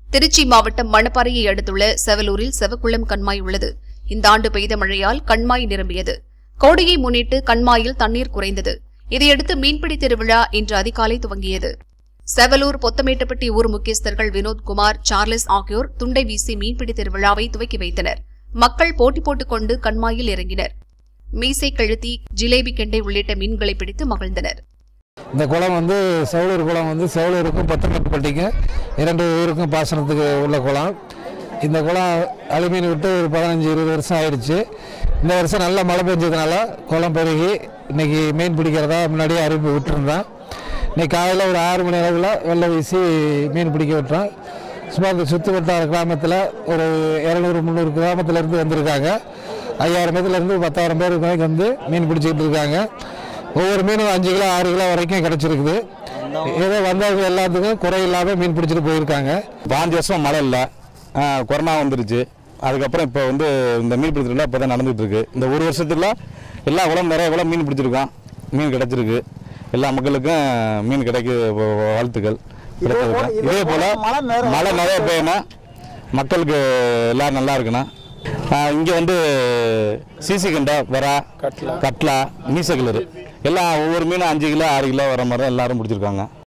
திருச்சி மாவட்டம் மணப்பாறையை அடுத்துள்ள செவலூரில் செவக்குளம் கண்மாய் உள்ளது இந்த ஆண்டு பெய்த மழையால் கண்மாய் நிரம்பியது கோடையை முன்னிட்டு கண்மாயில் தண்ணீர் குறைந்தது இதையடுத்து மீன்பிடி திருவிழா இன்று அதிகாலை துவங்கியது செவலூர் பொத்தமேட்டுப்பட்டி ஊர் முக்கியஸ்தர்கள் வினோத்குமார் சார்லஸ் ஆகியோர் துண்டை வீசி மீன்பிடி திருவிழாவை துவக்கி வைத்தனர் மக்கள் போட்டி போட்டுக் கொண்டு கண்மாயில் இறங்கினர் மீசை கழுத்தி ஜிலேபி கெண்டை உள்ளிட்ட மீன்களை பிடித்து மகிழ்ந்தனர் இந்த குளம் வந்து செவலூர் குளம் வந்து செவலூருக்கும் பத்தமேட்டுப்பட்டிக்கும் இரண்டு ஊருக்கும் பாசனத்துக்கு உள்ள குளம் இந்த குளம் அலுமினியம் விட்டு ஒரு பதினஞ்சு இருபது வருஷம் ஆயிடுச்சு இந்த வருஷம் நல்லா மழை பெஞ்சதுனால குளம் பெருகி இன்னைக்கு மீன் பிடிக்கிறதா முன்னாடியே அறிவிப்பு விட்டுருந்தோம் இன்னைக்கு காலையில் ஒரு ஆறு மணி அளவில் வெள்ளை வீசி மீன் பிடிக்க விட்டோம் சுமார் இந்த சுற்று வட்டார கிராமத்தில் ஒரு இரநூறு முந்நூறு கிராமத்துலேருந்து வந்திருக்காங்க ஐயாயிரம் பேர்லேருந்து பத்தாயிரம் பேர் வரைக்கும் வந்து மீன் பிடிச்சிக்கிட்டு இருக்காங்க ஒவ்வொரு மீனும் அஞ்சு கிலோ ஆறு கிலோ வரைக்கும் கிடச்சிருக்குது ஏதோ வந்தவங்க எல்லாத்துக்கும் குறை இல்லாமல் மீன் பிடிச்சிட்டு போயிருக்காங்க பாஞ்சு வருஷம் மழை இல்லை கொரோனா வந்துருச்சு அதுக்கப்புறம் இப்போ வந்து இந்த மீன் பிடிக்கிறதுல இப்போ தான் நடந்துகிட்டு இருக்கு இந்த ஒரு வருஷத்துல எல்லா குளம் நிறைய குளம் மீன் பிடிச்சிருக்கோம் மீன் கிடைச்சிருக்கு எல்லா மக்களுக்கும் மீன் கிடைக்க வாழ்த்துக்கள் கிடைச்சிருக்கு. இதே போல மழை நிறைய பெய்யணும் மக்களுக்கு எல்லாம் நல்லா இருக்கணும் இங்கே வந்து சிசி கண்டா வரா கட்லா மீச கிளறு எல்லாம் ஒவ்வொரு மீனும் அஞ்சு கிலோ ஆறு கிலோ வர மாதிரி தான் எல்லாரும் பிடிச்சிருக்காங்க